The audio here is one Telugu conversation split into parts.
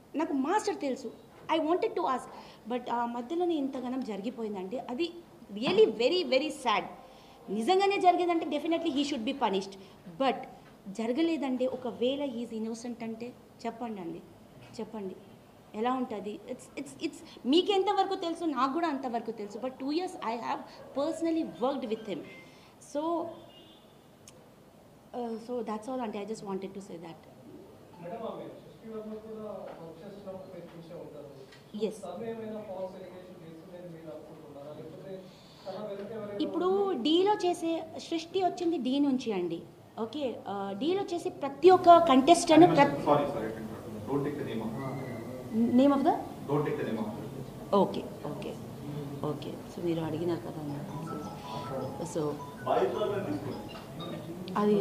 నాకు మాస్టర్ తెలుసు I wanted to ask but ఆ మధ్యలోనే ఇంతగానం జరిగిపోయిందంటే అది రియలీ వెరీ వెరీ సాడ్ నిజంగానే జరిగేదంటే definitely he should be punished but జరగలేదంటే ఒకవేళ హీస్ ఇన్నోసెంట్ అంటే చెప్పండి అండి చెప్పండి ఎలా ఉంటుంది ఇట్స్ ఇట్స్ ఇట్స్ మీకు ఎంతవరకు తెలుసు నాకు కూడా అంతవరకు తెలుసు but two years I have personally worked with him so so that's all అంటే I just wanted to say that madam ఆమె సృష్టి వర్మ కూడా వర్క్ చేస్తున్నప్పుడు మీరు చూసే ఉంటారు Yes. తను ఏమైనా ఫాల్స్ ఎలిగేషన్ చేస్తుందని మీరు అనుకుంటున్నారా లేకపోతే తన వెనుక ఎవరైనా ఇప్పుడు డీలో చేసే సృష్టి వచ్చింది డీ నుంచి అండి ఓకే డీలో చేసే ప్రతి ఒక్క కంటెస్టెంట్ ప్రతి sorry sorry don't take the name of name of the don't take the name of okay okay okay so మీరు అడిగినారు కదా సో అది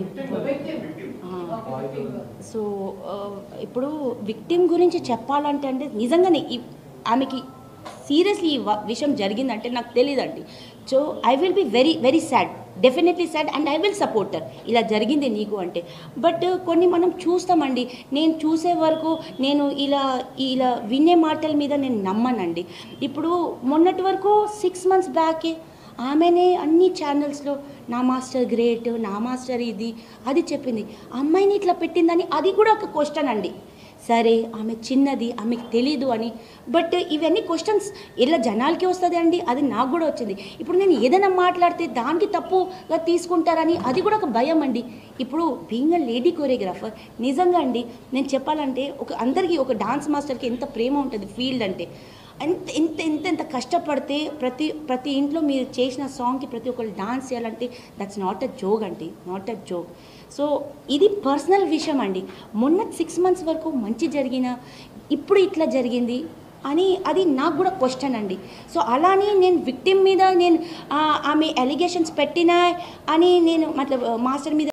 సో ఇప్పుడు విక్టిమ్ గురించి చెప్పాలంటే అంటే నిజంగానే ఈ- ఆమెకి సీరియస్లీ ఈ వ- విషయం జరిగిందంటే నాకు తెలియదండి so I will be very very sad definitely sad and I will supporter ఇలా జరిగింది నీకు అంటే బట్ కొన్ని మనం చూస్తామండి నేను చూసే వరకు నేను ఇలా ఇలా వినే మాటల మీద నేను నమ్మనండి ఇప్పుడు మొన్నటి వరకు సిక్స్ మంత్స్ బ్యాకే ఆమెనే అన్ని ఛానల్స్లో నా మాస్టర్ గ్రేట్ నా మాస్టర్ ఇది అది చెప్పింది అమ్మాయిని ఇట్లా పెట్టిందని అది కూడా ఒక క్వశ్చన్ అండి సరే ఆమె చిన్నది ఆమెకు తెలీదు అని బట్ ఇవన్నీ క్వశ్చన్స్ ఇలా జనాలకి వస్తుంది అండి అది నాకు కూడా వచ్చింది ఇప్పుడు నేను ఏదైనా మాట్లాడితే దానికి తప్పుగా తీసుకుంటారని అది కూడా ఒక భయం అండి ఇప్పుడు బీయింగ్ అ లేడీ కొరియోగ్రాఫర్ నిజంగా అండి నేను చెప్పాలంటే ఒక అందరికీ ఒక డాన్స్ మాస్టర్కి ఎంత ప్రేమ ఉంటుంది ఫీల్డ్ అంటే ఎంత ఎంత ఎంత ఎంత కష్టపడితే ప్రతి ప్రతి ఇంట్లో మీరు చేసిన సాంగ్కి ప్రతి ఒక్కరు డాన్స్ చేయాలంటే దట్స్ నాట్ అ జోక్ అండి నాట్ అ జోక్ సో ఇది పర్సనల్ విషయం అండి మొన్న సిక్స్ మంత్స్ వరకు మంచి జరిగిన ఇప్పుడు ఇట్లా జరిగింది అని అది నాకు కూడా క్వశ్చన్ అండి సో అలానే నేను విక్టిమ్ మీద నేను ఆ, ఆమె ఎలిగేషన్స్ పెట్టినా అని నేను మతలబ్ మాస్టర్ మీద